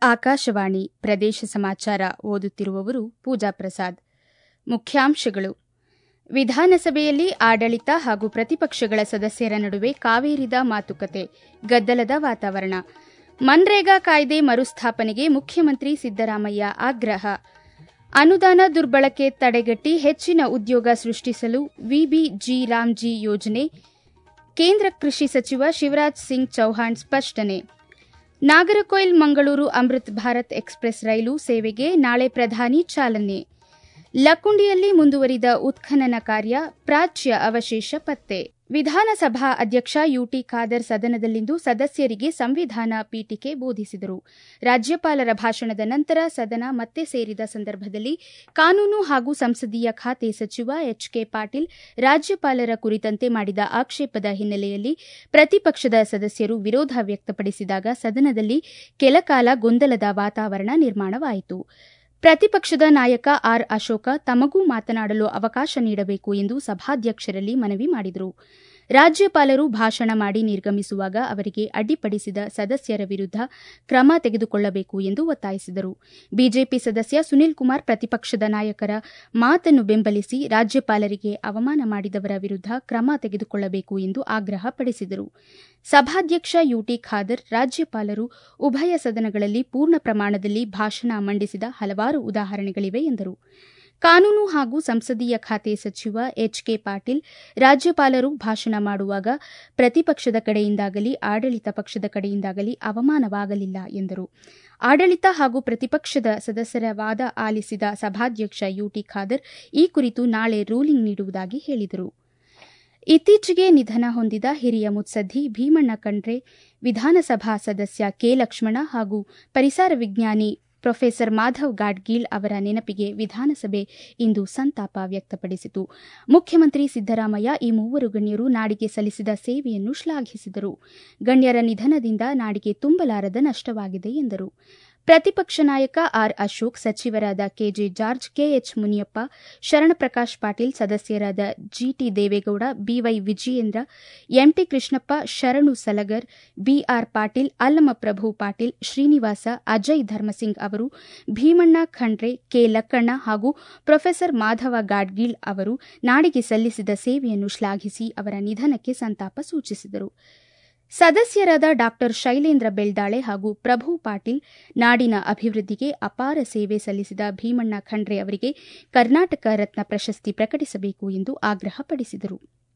ಆಕಾಶವಾಣಿ ಪ್ರದೇಶ ಸಮಾಚಾರ ಓದುತ್ತಿರುವವರು ಪೂಜಾ ಪ್ರಸಾದ್ ಮುಖ್ಯಾಂಶಗಳು ವಿಧಾನಸಭೆಯಲ್ಲಿ ಆಡಳಿತ ಹಾಗೂ ಪ್ರತಿಪಕ್ಷಗಳ ಸದಸ್ಯರ ನಡುವೆ ಕಾವೇರಿದ ಮಾತುಕತೆ ಗದ್ದಲದ ವಾತಾವರಣ ಮನ್ರೇಗಾ ಕಾಯ್ದೆ ಮರುಸ್ಥಾಪನೆಗೆ ಮುಖ್ಯಮಂತ್ರಿ ಸಿದ್ದರಾಮಯ್ಯ ಆಗ್ರಹ ಅನುದಾನ ದುರ್ಬಳಕೆ ತಡೆಗಟ್ಟಿ ಹೆಚ್ಚಿನ ಉದ್ಯೋಗ ಸೃಷ್ಟಿಸಲು ವಿಬಿಜಿ ರಾಮ್ಜಿ ಯೋಜನೆ ಕೇಂದ್ರ ಕೃಷಿ ಸಚಿವ ಶಿವರಾಜ್ ಸಿಂಗ್ ಚೌಹಾಣ್ ಸ್ಪಷ್ಟನೆ ನಾಗರಕೊಯ್ಲ್ ಮಂಗಳೂರು ಅಮೃತ್ ಭಾರತ್ ಎಕ್ಸ್ಪ್ರೆಸ್ ರೈಲು ಸೇವೆಗೆ ನಾಳೆ ಪ್ರಧಾನಿ ಚಾಲನೆ ಲಕ್ಕುಂಡಿಯಲ್ಲಿ ಮುಂದುವರಿದ ಉತ್ಖನನ ಕಾರ್ಯ ಪ್ರಾಚ್ಯ ಅವಶೇಷ ಪತ್ತೆ ವಿಧಾನಸಭಾ ಅಧ್ಯಕ್ಷ ಯುಟಿ ಖಾದರ್ ಸದನದಲ್ಲಿಂದು ಸದಸ್ಯರಿಗೆ ಸಂವಿಧಾನ ಪೀಠಿಕೆ ಬೋಧಿಸಿದರು ರಾಜ್ಯಪಾಲರ ಭಾಷಣದ ನಂತರ ಸದನ ಮತ್ತೆ ಸೇರಿದ ಸಂದರ್ಭದಲ್ಲಿ ಕಾನೂನು ಹಾಗೂ ಸಂಸದೀಯ ಖಾತೆ ಸಚಿವ ಎಚ್ ಕೆ ಪಾಟೀಲ್ ರಾಜ್ಯಪಾಲರ ಕುರಿತಂತೆ ಮಾಡಿದ ಆಕ್ಷೇಪದ ಹಿನ್ನೆಲೆಯಲ್ಲಿ ಪ್ರತಿಪಕ್ಷದ ಸದಸ್ಯರು ವಿರೋಧ ವ್ಯಕ್ತಪಡಿಸಿದಾಗ ಸದನದಲ್ಲಿ ಕೆಲಕಾಲ ಗೊಂದಲದ ವಾತಾವರಣ ನಿರ್ಮಾಣವಾಯಿತು ಪ್ರತಿಪಕ್ಷದ ನಾಯಕ ಆರ್ ಅಶೋಕ ತಮಗೂ ಮಾತನಾಡಲು ಅವಕಾಶ ನೀಡಬೇಕು ಎಂದು ಸಭಾಧ್ಯಕ್ಷರಲ್ಲಿ ಮನವಿ ಮಾಡಿದರು ರಾಜ್ಯಪಾಲರು ಭಾಷಣ ಮಾಡಿ ನಿರ್ಗಮಿಸುವಾಗ ಅವರಿಗೆ ಅಡ್ಡಿಪಡಿಸಿದ ಸದಸ್ಯರ ವಿರುದ್ದ ಕ್ರಮ ತೆಗೆದುಕೊಳ್ಳಬೇಕು ಎಂದು ಒತ್ತಾಯಿಸಿದರು ಬಿಜೆಪಿ ಸದಸ್ಯ ಸುನೀಲ್ ಕುಮಾರ್ ಪ್ರತಿಪಕ್ಷದ ನಾಯಕರ ಮಾತನ್ನು ಬೆಂಬಲಿಸಿ ರಾಜ್ಯಪಾಲರಿಗೆ ಅವಮಾನ ಮಾಡಿದವರ ವಿರುದ್ದ ಕ್ರಮ ತೆಗೆದುಕೊಳ್ಳಬೇಕು ಎಂದು ಆಗ್ರಹಪಡಿಸಿದರು ಸಭಾಧ್ಯಕ್ಷ ಯುಟಿ ಖಾದರ್ ರಾಜ್ಯಪಾಲರು ಉಭಯ ಸದನಗಳಲ್ಲಿ ಪೂರ್ಣ ಪ್ರಮಾಣದಲ್ಲಿ ಭಾಷಣ ಮಂಡಿಸಿದ ಹಲವಾರು ಉದಾಹರಣೆಗಳಿವೆ ಎಂದರು ಕಾನೂನು ಹಾಗೂ ಸಂಸದೀಯ ಖಾತೆ ಸಚಿವ ಎಚ್ ಕೆ ಪಾಟೀಲ್ ರಾಜ್ಯಪಾಲರು ಭಾಷಣ ಮಾಡುವಾಗ ಪ್ರತಿಪಕ್ಷದ ಕಡೆಯಿಂದಾಗಲಿ ಆಡಳಿತ ಪಕ್ಷದ ಕಡೆಯಿಂದಾಗಲಿ ಅವಮಾನವಾಗಲಿಲ್ಲ ಎಂದರು ಆಡಳಿತ ಹಾಗೂ ಪ್ರತಿಪಕ್ಷದ ಸದಸ್ಯರ ವಾದ ಆಲಿಸಿದ ಸಭಾಧ್ಯಕ್ಷ ಯುಟಿ ಖಾದರ್ ಈ ಕುರಿತು ನಾಳೆ ರೂಲಿಂಗ್ ನೀಡುವುದಾಗಿ ಹೇಳಿದರು ಇತ್ತೀಚೆಗೆ ನಿಧನ ಹೊಂದಿದ ಹಿರಿಯ ಮುತ್ಸದ್ದಿ ಭೀಮಣ್ಣ ಖಂಡ್ರೆ ವಿಧಾನಸಭಾ ಸದಸ್ಯ ಕೆ ಲಕ್ಷ್ಮಣ ಹಾಗೂ ಪರಿಸರ ವಿಜ್ಞಾನಿ ಪ್ರೊಫೆಸರ್ ಮಾಧವ್ ಗಾಡ್ಗೀಳ್ ಅವರ ನೆನಪಿಗೆ ವಿಧಾನಸಭೆ ಇಂದು ಸಂತಾಪ ವ್ಯಕ್ತಪಡಿಸಿತು ಮುಖ್ಯಮಂತ್ರಿ ಸಿದ್ದರಾಮಯ್ಯ ಈ ಮೂವರು ಗಣ್ಯರು ನಾಡಿಗೆ ಸಲ್ಲಿಸಿದ ಸೇವೆಯನ್ನು ಶ್ಲಾಘಿಸಿದರು ಗಣ್ಯರ ನಿಧನದಿಂದ ನಾಡಿಗೆ ತುಂಬಲಾರದ ನಷ್ಟವಾಗಿದೆ ಎಂದರು ಪ್ರತಿಪಕ್ಷ ನಾಯಕ ಆರ್ ಅಶೋಕ್ ಸಚಿವರಾದ ಕೆಜೆ ಜಾರ್ಜ್ ಕೆಎಚ್ ಮುನಿಯಪ್ಪ ಶರಣಪ್ರಕಾಶ್ ಪಾಟೀಲ್ ಸದಸ್ಯರಾದ G T Devegowda B Y Vijayendra M T Krishnappa Sharanu Salagar B R Patil Allamaprabhu Patil Srinivasa Ajay Dharamsingh ಅವರು ಭೀಮಣ್ಣ ಖಂಡ್ರೆ ಕೆ ಲಕ್ಕಣ್ಣ ಹಾಗೂ ಪ್ರೊಫೆಸರ್ ಮಾಧವ ಗಾಡ್ಗೀಳ್ ಅವರು ನಾಡಿಗೆ ಸಲ್ಲಿಸಿದ ಸೇವೆಯನ್ನು ಶ್ಲಾಘಿಸಿ ಅವರ ನಿಧನಕ್ಕೆ ಸಂತಾಪ ಸೂಚಿಸಿದರು ಸದಸ್ಯರಾದ ಡಾ ಶೈಲೇಂದ್ರ ಬೆಳ್ದಾಳೆ ಹಾಗೂ ಪ್ರಭು ಪಾಟೀಲ್ ನಾಡಿನ ಅಭಿವೃದ್ಧಿಗೆ ಅಪಾರ ಸೇವೆ ಸಲ್ಲಿಸಿದ ಭೀಮಣ್ಣ ಖಂಡ್ರೆ ಅವರಿಗೆ ಕರ್ನಾಟಕ ರತ್ನ ಪ್ರಶಸ್ತಿ ಪ್ರಕಟಿಸಬೇಕು ಎಂದು ಆಗ್ರಹಪಡಿಸಿದರು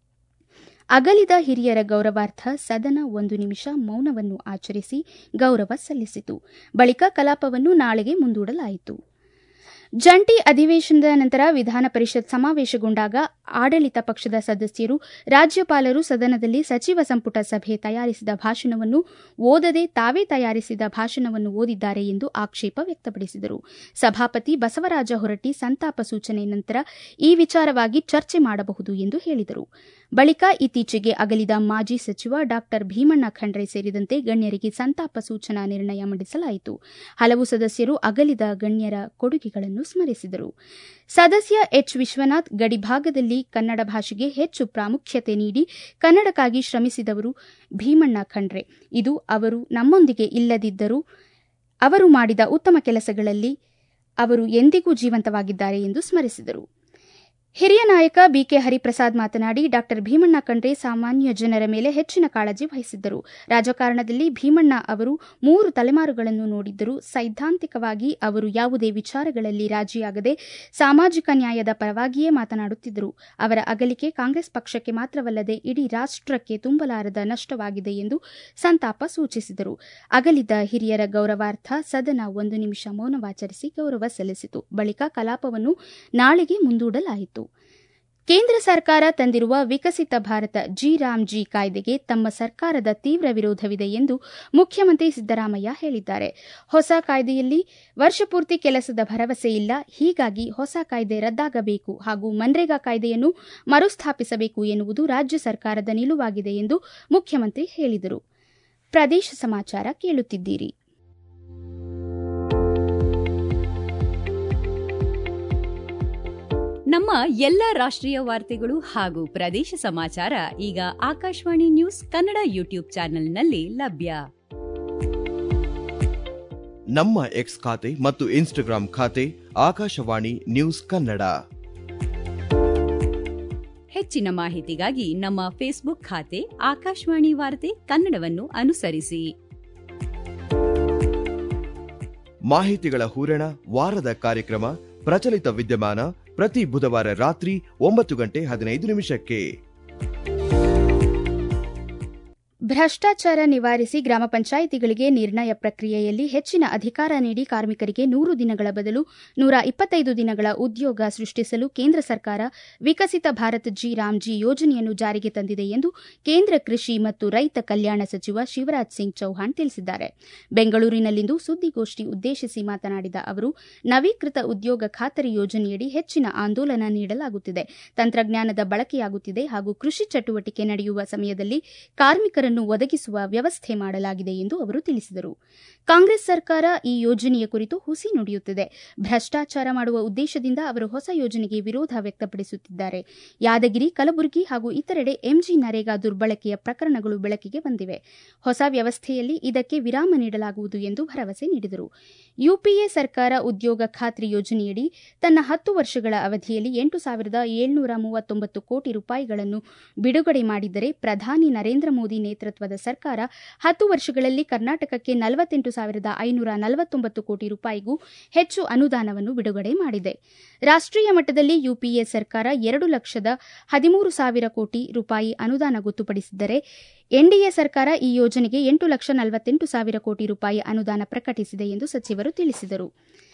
ಅಗಲಿದ ಹಿರಿಯರ ಗೌರವಾರ್ಥ ಸದನ ಒಂದು ನಿಮಿಷ ಮೌನವನ್ನು ಆಚರಿಸಿ ಗೌರವ ಸಲ್ಲಿಸಿತು ಬಳಿಕ ಕಲಾಪವನ್ನು ನಾಳೆಗೆ ಮುಂದೂಡಲಾಯಿತು ಜಂಟಿ ಅಧಿವೇಶನದ ನಂತರ ವಿಧಾನ ಪರಿಷತ್ ಸಮಾವೇಶಗೊಂಡಾಗ ಆಡಳಿತ ಪಕ್ಷದ ಸದಸ್ಯರು ರಾಜ್ಯಪಾಲರು ಸದನದಲ್ಲಿ ಸಚಿವ ಸಂಪುಟ ಸಭೆ ತಯಾರಿಸಿದ ಭಾಷಣವನ್ನು ಓದದೆ ತಾವೇ ತಯಾರಿಸಿದ ಭಾಷಣವನ್ನು ಓದಿದ್ದಾರೆ ಎಂದು ಆಕ್ಷೇಪ ವ್ಯಕ್ತಪಡಿಸಿದರು ಸಭಾಪತಿ ಬಸವರಾಜ ಹೊರಟ್ಟಿ ಸಂತಾಪ ಸೂಚನೆ ನಂತರ ಈ ವಿಚಾರವಾಗಿ ಚರ್ಚೆ ಮಾಡಬಹುದು ಎಂದು ಹೇಳಿದರು ಬಳಿಕ ಇತ್ತೀಚೆಗೆ ಅಗಲಿದ ಮಾಜಿ ಸಚಿವ ಡಾ ಭೀಮಣ್ಣ ಖಂಡ್ರೆ ಸೇರಿದಂತೆ ಗಣ್ಯರಿಗೆ ಸಂತಾಪ ಸೂಚನಾ ನಿರ್ಣಯ ಮಂಡಿಸಲಾಯಿತು ಹಲವು ಸದಸ್ಯರು ಅಗಲಿದ ಗಣ್ಯರ ಕೊಡುಗೆಗಳನ್ನು ಸ್ಮರಿಸಿದರು ಸದಸ್ಯ ಎಚ್ ವಿಶ್ವನಾಥ್ ಗಡಿಭಾಗದಲ್ಲಿ ಕನ್ನಡ ಭಾಷೆಗೆ ಹೆಚ್ಚು ಪ್ರಾಮುಖ್ಯತೆ ನೀಡಿ ಕನ್ನಡಕ್ಕಾಗಿ ಶ್ರಮಿಸಿದವರು ಭೀಮಣ್ಣ ಖಂಡ್ರೆ ಇದು ಅವರು ನಮ್ಮೊಂದಿಗೆ ಇಲ್ಲದಿದ್ದರೂ ಅವರು ಮಾಡಿದ ಉತ್ತಮ ಕೆಲಸಗಳಲ್ಲಿ ಅವರು ಎಂದಿಗೂ ಜೀವಂತವಾಗಿದ್ದಾರೆ ಎಂದು ಸ್ಮರಿಸಿದರು ಹಿರಿಯ ನಾಯಕ ಬಿಕೆ ಹರಿಪ್ರಸಾದ್ ಮಾತನಾಡಿ ಡಾ ಭೀಮಣ್ಣ ಖಂಡ್ರೆ ಸಾಮಾನ್ಯ ಜನರ ಮೇಲೆ ಹೆಚ್ಚಿನ ಕಾಳಜಿ ವಹಿಸಿದ್ದರು ರಾಜಕಾರಣದಲ್ಲಿ ಭೀಮಣ್ಣ ಅವರು ಮೂರು ತಲೆಮಾರುಗಳನ್ನು ನೋಡಿದ್ದರು ಸೈದ್ಧಾಂತಿಕವಾಗಿ ಅವರು ಯಾವುದೇ ವಿಚಾರಗಳಲ್ಲಿ ರಾಜಿಯಾಗದೆ ಸಾಮಾಜಿಕ ನ್ಯಾಯದ ಪರವಾಗಿಯೇ ಮಾತನಾಡುತ್ತಿದ್ದರು ಅವರ ಅಗಲಿಕೆ ಕಾಂಗ್ರೆಸ್ ಪಕ್ಷಕ್ಕೆ ಮಾತ್ರವಲ್ಲದೆ ಇಡೀ ರಾಷ್ಟಕ್ಕೆ ತುಂಬಲಾರದ ನಷ್ಟವಾಗಿದೆ ಎಂದು ಸಂತಾಪ ಸೂಚಿಸಿದರು ಅಗಲಿದ ಹಿರಿಯರ ಗೌರವಾರ್ಥ ಸದನ ಒಂದು ನಿಮಿಷ ಮೌನವಾಚರಿಸಿ ಗೌರವ ಸಲ್ಲಿಸಿತು ಬಳಿಕ ಕಲಾಪವನ್ನು ನಾಳೆಗೆ ಮುಂದೂಡಲಾಯಿತು ಕೇಂದ್ರ ಸರ್ಕಾರ ತಂದಿರುವ ವಿಕಸಿತ ಭಾರತ ಜಿ ರಾಮ್ಜಿ ಕಾಯ್ದೆಗೆ ತಮ್ಮ ಸರ್ಕಾರದ ತೀವ್ರ ವಿರೋಧವಿದೆ ಎಂದು ಮುಖ್ಯಮಂತ್ರಿ ಸಿದ್ದರಾಮಯ್ಯ ಹೇಳಿದ್ದಾರೆ ಹೊಸ ಕಾಯ್ದೆಯಲ್ಲಿ ವರ್ಷಪೂರ್ತಿ ಕೆಲಸದ ಭರವಸೆ ಇಲ್ಲ ಹೀಗಾಗಿ ಹೊಸ ಕಾಯ್ದೆ ರದ್ದಾಗಬೇಕು ಹಾಗೂ ಮನ್ರೇಗಾ ಕಾಯ್ದೆಯನ್ನು ಮರುಸ್ಥಾಪಿಸಬೇಕು ಎನ್ನುವುದು ರಾಜ್ಯ ಸರ್ಕಾರದ ನಿಲುವಾಗಿದೆ ಎಂದು ಮುಖ್ಯಮಂತ್ರಿ ಹೇಳಿದರು ಪ್ರದೇಶ ಸಮಾಚಾರ ಕೇಳುತ್ತಿದ್ದೀರಿ ನಮ್ಮ ಎಲ್ಲ ರಾಷ್ಟ್ರೀಯ ವಾರ್ತೆಗಳು ಹಾಗೂ ಪ್ರದೇಶ ಸಮಾಚಾರ ಈಗ ಆಕಾಶವಾಣಿ ನ್ಯೂಸ್ ಕನ್ನಡ ಯೂಟ್ಯೂಬ್ ಚಾನೆಲ್ನಲ್ಲಿ ಲಭ್ಯ ನಮ್ಮ ಎಕ್ಸ್ ಖಾತೆ ಮತ್ತು ಇನ್ಸ್ಟಾಗ್ರಾಂ ಖಾತೆ ಆಕಾಶವಾಣಿ ನ್ಯೂಸ್ ಕನ್ನಡ ಹೆಚ್ಚಿನ ಮಾಹಿತಿಗಾಗಿ ನಮ್ಮ ಫೇಸ್ಬುಕ್ ಖಾತೆ ಆಕಾಶವಾಣಿ ವಾರ್ತೆ ಕನ್ನಡವನ್ನು ಅನುಸರಿಸಿ ಮಾಹಿತಿಗಳ ಹೂರಣ ವಾರದ ಕಾರ್ಯಕ್ರಮ ಪ್ರಚಲಿತ ವಿದ್ಯಮಾನ ಪ್ರತಿ ಬುಧವಾರ ರಾತ್ರಿ ಒಂಬತ್ತು ಗಂಟೆ ಹದಿನೈದು ನಿಮಿಷಕ್ಕೆ ಭ್ರಷ್ಟಾಚಾರ ನಿವಾರಿಸಿ ಗ್ರಾಮ ಪಂಚಾಯಿತಿಗಳಿಗೆ ನಿರ್ಣಯ ಪ್ರಕ್ರಿಯೆಯಲ್ಲಿ ಹೆಚ್ಚಿನ ಅಧಿಕಾರ ನೀಡಿ ಕಾರ್ಮಿಕರಿಗೆ ನೂರು ದಿನಗಳ ಬದಲು ನೂರ ಇಪ್ಪತ್ತೈದು ದಿನಗಳ ಉದ್ಯೋಗ ಸೃಷ್ಟಿಸಲು ಕೇಂದ್ರ ಸರ್ಕಾರ ವಿಕಸಿತ ಭಾರತ್ ಜಿ ರಾಮ್ಜಿ ಯೋಜನೆಯನ್ನು ಜಾರಿಗೆ ತಂದಿದೆ ಎಂದು ಕೇಂದ್ರ ಕೃಷಿ ಮತ್ತು ರೈತ ಕಲ್ಯಾಣ ಸಚಿವ ಶಿವರಾಜ್ ಸಿಂಗ್ ಚೌಹಾಣ್ ತಿಳಿಸಿದ್ದಾರೆ ಬೆಂಗಳೂರಿನಲ್ಲಿಂದು ಸುದ್ದಿಗೋಷ್ಠಿ ಉದ್ದೇಶಿಸಿ ಮಾತನಾಡಿದ ಅವರು ನವೀಕೃತ ಉದ್ಯೋಗ ಖಾತರಿ ಯೋಜನೆಯಡಿ ಹೆಚ್ಚಿನ ಆಂದೋಲನ ನೀಡಲಾಗುತ್ತಿದೆ ತಂತ್ರಜ್ಞಾನದ ಬಳಕೆಯಾಗುತ್ತಿದೆ ಹಾಗೂ ಕೃಷಿ ಚಟುವಟಿಕೆ ನಡೆಯುವ ಸಮಯದಲ್ಲಿ ಕಾರ್ಮಿಕರನ್ನು ಒದಗಿಸುವ ವ್ಯವಸ್ಥೆ ಮಾಡಲಾಗಿದೆ ಎಂದು ಅವರು ತಿಳಿಸಿದರು ಕಾಂಗ್ರೆಸ್ ಸರ್ಕಾರ ಈ ಯೋಜನೆಯ ಕುರಿತು ಹುಸಿ ನುಡಿಯುತ್ತಿದೆ ಭ್ರಷ್ಟಾಚಾರ ಮಾಡುವ ಉದ್ದೇಶದಿಂದ ಅವರು ಹೊಸ ಯೋಜನೆಗೆ ವಿರೋಧ ವ್ಯಕ್ತಪಡಿಸುತ್ತಿದ್ದಾರೆ ಯಾದಗಿರಿ ಕಲಬುರಗಿ ಹಾಗೂ ಇತರೆಡೆ ಎಂಜಿ ನರೇಗಾ ದುರ್ಬಳಕೆಯ ಪ್ರಕರಣಗಳು ಬೆಳಕಿಗೆ ಬಂದಿವೆ ಹೊಸ ವ್ಯವಸ್ಥೆಯಲ್ಲಿ ಇದಕ್ಕೆ ವಿರಾಮ ನೀಡಲಾಗುವುದು ಎಂದು ಭರವಸೆ ನೀಡಿದರು ಯುಪಿಎ ಸರ್ಕಾರ ಉದ್ಯೋಗ ಖಾತ್ರಿ ಯೋಜನೆಯಡಿ ತನ್ನ ಹತ್ತು ವರ್ಷಗಳ ಅವಧಿಯಲ್ಲಿ ಎಂಟು ಸಾವಿರದ ಏಳ್ನೂರ ಮೂವತ್ತೊಂಬತ್ತು ಕೋಟಿ ರೂಪಾಯಿಗಳನ್ನು ಬಿಡುಗಡೆ ಮಾಡಿದ್ದರೆ ಪ್ರಧಾನಿ ನರೇಂದ್ರ ಮೋದಿ ನೇತೃತ್ವದ ಸರ್ಕಾರ ಹತ್ತು ವರ್ಷಗಳಲ್ಲಿ ಕರ್ನಾಟಕಕ್ಕೆ ನಲವತ್ತೆಂಟು ಸಾವಿರದ ಐನೂರ ನಲವತ್ತೊಂಬತ್ತು ಕೋಟಿ ರೂಪಾಯಿಗೂ ಹೆಚ್ಚು ಅನುದಾನವನ್ನು ಬಿಡುಗಡೆ ಮಾಡಿದೆ ರಾಷ್ಟೀಯ ಮಟ್ಟದಲ್ಲಿ ಯುಪಿಎ ಸರ್ಕಾರ ಎರಡು ಲಕ್ಷದ ಹದಿಮೂರು ಸಾವಿರ ಕೋಟಿ ರೂಪಾಯಿ ಅನುದಾನ ಗೊತ್ತುಪಡಿಸಿದ್ದರೆ ಎನ್ಡಿಎ ಸರ್ಕಾರ ಈ ಯೋಜನೆಗೆ ಎಂಟು ಲಕ್ಷ ನಲವತ್ತೆಂಟು ಸಾವಿರ ಕೋಟಿ ರೂಪಾಯಿ ಅನುದಾನ ಪ್ರಕಟಿಸಿದೆ ಎಂದು ಸಚಿವರು ತಿಳಿಸಿದರು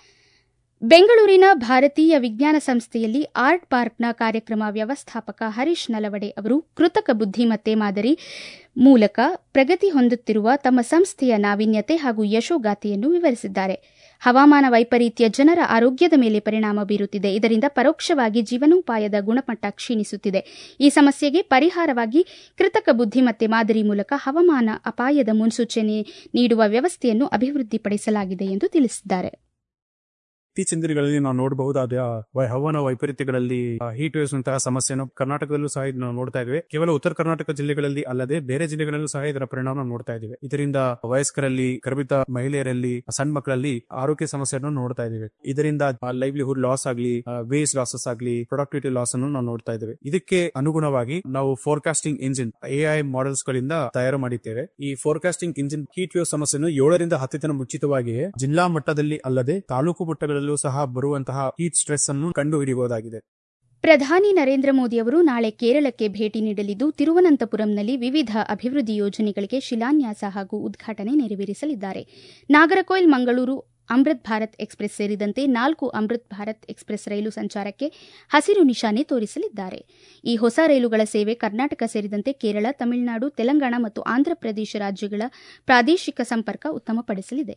ಬೆಂಗಳೂರಿನ ಭಾರತೀಯ ವಿಜ್ಞಾನ ಸಂಸ್ಥೆಯಲ್ಲಿ ಆರ್ಟ್ ಪಾರ್ಕ್ನ ಕಾರ್ಯಕ್ರಮ ವ್ಯವಸ್ಥಾಪಕ ಹರೀಶ್ ನಲವಡೆ ಅವರು ಕೃತಕ ಬುದ್ದಿಮತ್ತೆ ಮಾದರಿ ಮೂಲಕ ಪ್ರಗತಿ ಹೊಂದುತ್ತಿರುವ ತಮ್ಮ ಸಂಸ್ಥೆಯ ನಾವೀನ್ಯತೆ ಹಾಗೂ ಯಶೋಗಾಥೆಯನ್ನು ವಿವರಿಸಿದ್ದಾರೆ ಹವಾಮಾನ ವೈಪರೀತ್ಯ ಜನರ ಆರೋಗ್ಯದ ಮೇಲೆ ಪರಿಣಾಮ ಬೀರುತ್ತಿದೆ ಇದರಿಂದ ಪರೋಕ್ಷವಾಗಿ ಜೀವನೋಪಾಯದ ಗುಣಮಟ್ಟ ಕ್ಷೀಣಿಸುತ್ತಿದೆ ಈ ಸಮಸ್ಯೆಗೆ ಪರಿಹಾರವಾಗಿ ಕೃತಕ ಬುದ್ದಿಮತ್ತೆ ಮಾದರಿ ಮೂಲಕ ಹವಾಮಾನ ಅಪಾಯದ ಮುನ್ಸೂಚನೆ ನೀಡುವ ವ್ಯವಸ್ಥೆಯನ್ನು ಅಭಿವೃದ್ಧಿಪಡಿಸಲಾಗಿದೆ ಎಂದು ತಿಳಿಸಿದ್ದಾರೆ ಇತ್ತೀಚಿನ ದಿನಗಳಲ್ಲಿ ನಾವು ನೋಡಬಹುದಾದ ವೈ- ಹವಾಮಾನ ವೈಪರೀತ್ಯಗಳಲ್ಲಿ ಹೀಟ್ ವೇವ್ಸ್ ನಂತಹ ಸಮಸ್ಯೆಯನ್ನು ಕರ್ನಾಟಕದಲ್ಲೂ ಸಹ ಇದನ್ನು ನೋಡ್ತಾ ಇದ್ದೇವೆ ಕೇವಲ ಉತ್ತರ ಕರ್ನಾಟಕ ಜಿಲ್ಲೆಗಳಲ್ಲಿ ಅಲ್ಲದೆ ಬೇರೆ ಜಿಲ್ಲೆಗಳಲ್ಲೂ ಸಹ ಇದರ ಪರಿಣಾಮ ನೋಡ್ತಾ ಇದ್ದೇವೆ ಇದರಿಂದ ವಯಸ್ಕರಲ್ಲಿ ಗರ್ಭಿತ ಮಹಿಳೆಯರಲ್ಲಿ ಸಣ್ಣ ಮಕ್ಕಳಲ್ಲಿ ಆರೋಗ್ಯ ಸಮಸ್ಯೆಯನ್ನು ನೋಡ್ತಾ ಇದ್ದೇವೆ ಇದರಿಂದ ಲೈವ್ಲಿಹುಡ್ ಲಾಸ್ ಆಗಲಿ ವೇಸ್ ಲಾಸಸ್ ಆಗಲಿ ಪ್ರೊಡಕ್ಟಿವಿಟಿ ಲಾಸ್ ಅನ್ನು ನಾವು ನೋಡ್ತಾ ಇದ್ದೇವೆ ಇದಕ್ಕೆ ಅನುಗುಣವಾಗಿ ನಾವು ಫೋರ್ಕಾಸ್ಟಿಂಗ್ ಇಂಜಿನ್ ಎಐ ಮಾಡೆಲ್ಸ್ ಗಳಿಂದ ತಯಾರು ಮಾಡಿದ್ದೇವೆ ಈ ಫೋರ್ಕಾಸ್ಟಿಂಗ್ ಇಂಜಿನ್ ಹೀಟ್ ವೇವ್ ಸಮಸ್ಯೆಯನ್ನು ಏಳರಿಂದ ಹತ್ತು ದಿನ ಮುಂಚಿತವಾಗಿ ಜಿಲ್ಲಾ ಮಟ್ಟದಲ್ಲಿ ಅಲ್ಲದೆ ತಾಲೂಕು ಮಟ್ಟಗಳಲ್ಲೂ ಸಹ ಬರುವಂತಹ ಹೀಟ್ ಸ್ಟ್ರೆಸ್ ಅನ್ನು ಕಂಡು ಹಿಡಿಯಬಹುದಾಗಿದೆ ಪ್ರಧಾನಿ ನರೇಂದ್ರ ಮೋದಿ ಅವರು ನಾಳೆ ಕೇರಳಕ್ಕೆ ಭೇಟಿ ನೀಡಲಿದ್ದು ತಿರುವನಂತಪುರಂನಲ್ಲಿ ವಿವಿಧ ಅಭಿವೃದ್ಧಿ ಯೋಜನೆಗಳಿಗೆ ಶಿಲಾನ್ಯಾಸ ಹಾಗೂ ಉದ್ಘಾಟನೆ ನೆರವೇರಿಸಲಿದ್ದಾರೆ ನಾಗರಕೋಯಿಲ್ ಮಂಗಳೂರು ಅಮೃತ್ ಭಾರತ್ ಎಕ್ಸ್ಪ್ರೆಸ್ ಸೇರಿದಂತೆ ನಾಲ್ಕು ಅಮೃತ್ ಭಾರತ್ ಎಕ್ಸ್ಪ್ರೆಸ್ ರೈಲು ಸಂಚಾರಕ್ಕೆ ಹಸಿರು ನಿಶಾನೆ ತೋರಿಸಲಿದ್ದಾರೆ ಈ ಹೊಸ ರೈಲುಗಳ ಸೇವೆ ಕರ್ನಾಟಕ ಸೇರಿದಂತೆ ಕೇರಳ ತಮಿಳುನಾಡು ತೆಲಂಗಾಣ ಮತ್ತು ಆಂಧ್ರಪ್ರದೇಶ ರಾಜ್ಯಗಳ ಪ್ರಾದೇಶಿಕ ಸಂಪರ್ಕ ಉತ್ತಮಪಡಿಸಲಿದೆ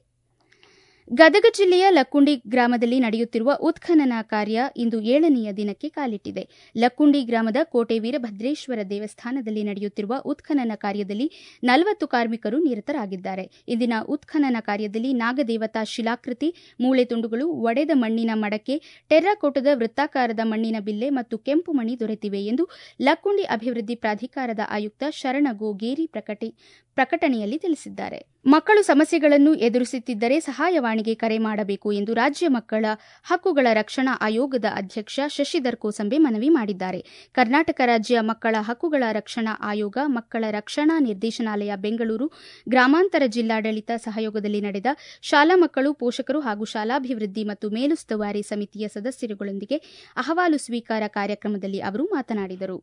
ಗದಗ ಜಿಲ್ಲೆಯ ಲಕ್ಕುಂಡಿ ಗ್ರಾಮದಲ್ಲಿ ನಡೆಯುತ್ತಿರುವ ಉತ್ಖನನ ಕಾರ್ಯ ಇಂದು ಏಳನೆಯ ದಿನಕ್ಕೆ ಕಾಲಿಟ್ಟಿದೆ ಲಕ್ಕುಂಡಿ ಗ್ರಾಮದ ಕೋಟೆ ವೀರಭದ್ರೇಶ್ವರ ದೇವಸ್ಥಾನದಲ್ಲಿ ನಡೆಯುತ್ತಿರುವ ಉತ್ಖನನ ಕಾರ್ಯದಲ್ಲಿ ನಲವತ್ತು ಕಾರ್ಮಿಕರು ನಿರತರಾಗಿದ್ದಾರೆ ಇಂದಿನ ಉತ್ಖನನ ಕಾರ್ಯದಲ್ಲಿ ನಾಗದೇವತಾ ಶಿಲಾಕೃತಿ ಮೂಳೆ ತುಂಡುಗಳು ಒಡೆದ ಮಣ್ಣಿನ ಮಡಕೆ ಟೆರ್ರಾಕೋಟದ ವೃತ್ತಾಕಾರದ ಮಣ್ಣಿನ ಬಿಲ್ಲೆ ಮತ್ತು ಕೆಂಪು ಮಣಿ ದೊರೆತಿವೆ ಎಂದು ಲಕ್ಕುಂಡಿ ಅಭಿವೃದ್ಧಿ ಪ್ರಾಧಿಕಾರದ ಆಯುಕ್ತ ಶರಣ ಗೋಗೇರಿ ಪ್ರಕಟಿ ಪ್ರಕಟಣೆಯಲ್ಲಿ ತಿಳಿಸಿದ್ದಾರೆ ಮಕ್ಕಳು ಸಮಸ್ಯೆಗಳನ್ನು ಎದುರಿಸುತ್ತಿದ್ದರೆ ಸಹಾಯವಾಣಿಗೆ ಕರೆ ಮಾಡಬೇಕು ಎಂದು ರಾಜ್ಯ ಮಕ್ಕಳ ಹಕ್ಕುಗಳ ರಕ್ಷಣಾ ಆಯೋಗದ ಅಧ್ಯಕ್ಷ ಶಶಿಧರ್ ಕೋಸಂಬೆ ಮನವಿ ಮಾಡಿದ್ದಾರೆ ಕರ್ನಾಟಕ ರಾಜ್ಯ ಮಕ್ಕಳ ಹಕ್ಕುಗಳ ರಕ್ಷಣಾ ಆಯೋಗ ಮಕ್ಕಳ ರಕ್ಷಣಾ ನಿರ್ದೇಶನಾಲಯ ಬೆಂಗಳೂರು ಗ್ರಾಮಾಂತರ ಜಿಲ್ಲಾಡಳಿತ ಸಹಯೋಗದಲ್ಲಿ ನಡೆದ ಶಾಲಾ ಮಕ್ಕಳು ಪೋಷಕರು ಹಾಗೂ ಶಾಲಾಭಿವೃದ್ಧಿ ಮತ್ತು ಮೇಲುಸ್ತುವಾರಿ ಸಮಿತಿಯ ಸದಸ್ಯರುಗಳೊಂದಿಗೆ ಅಹವಾಲು ಸ್ವೀಕಾರ ಕಾರ್ಯಕ್ರಮದಲ್ಲಿ ಅವರು ಮಾತನಾಡಿದರು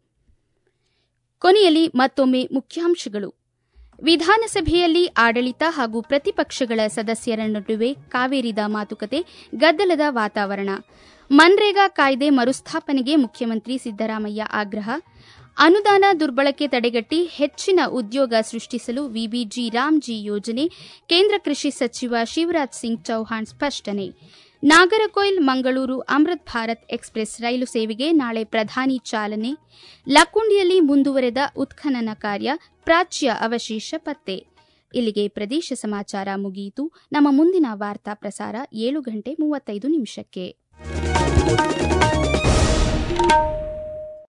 ಕೊನೆಯಲ್ಲಿ ಮತ್ತೊಮ್ಮೆ ಮುಖ್ಯಾಂಶಗಳು ವಿಧಾನಸಭೆಯಲ್ಲಿ ಆಡಳಿತ ಹಾಗೂ ಪ್ರತಿಪಕ್ಷಗಳ ಸದಸ್ಯರ ನಡುವೆ ಕಾವೇರಿದ ಮಾತುಕತೆ ಗದ್ದಲದ ವಾತಾವರಣ ಮನ್ರೇಗಾ ಕಾಯ್ದೆ ಮರುಸ್ಥಾಪನೆಗೆ ಮುಖ್ಯಮಂತ್ರಿ ಸಿದ್ದರಾಮಯ್ಯ ಆಗ್ರಹ ಅನುದಾನ ದುರ್ಬಳಕೆ ತಡೆಗಟ್ಟಿ ಹೆಚ್ಚಿನ ಉದ್ಯೋಗ ಸೃಷ್ಟಿಸಲು ವಿಬಿಜಿ ರಾಮ್ಜಿ ಯೋಜನೆ ಕೇಂದ್ರ ಕೃಷಿ ಸಚಿವ ಶಿವರಾಜ್ ಸಿಂಗ್ ಚೌಹಾಣ್ ಸ್ಪಷ್ಟನೆ ನಾಗರಕೋಯಿಲ್ ಮಂಗಳೂರು ಅಮೃತ್ ಭಾರತ್ ಎಕ್ಸ್ಪ್ರೆಸ್ ರೈಲು ಸೇವೆಗೆ ನಾಳೆ ಪ್ರಧಾನಿ ಚಾಲನೆ ಲಕ್ಕುಂಡಿಯಲ್ಲಿ ಮುಂದುವರೆದ ಉತ್ಖನನ ಕಾರ್ಯ ಪ್ರಾಚ್ಯ ಅವಶೇಷ ಪತ್ತೆ ಇಲ್ಲಿಗೆ ಪ್ರದೇಶ ಸಮಾಚಾರ ಮುಗಿಯಿತು ನಮ್ಮ ಮುಂದಿನ ವಾರ್ತಾ ಪ್ರಸಾರ ಏಳು ಗಂಟೆ ಮೂವತ್ತೈದು ನಿಮಿಷಕ್ಕೆ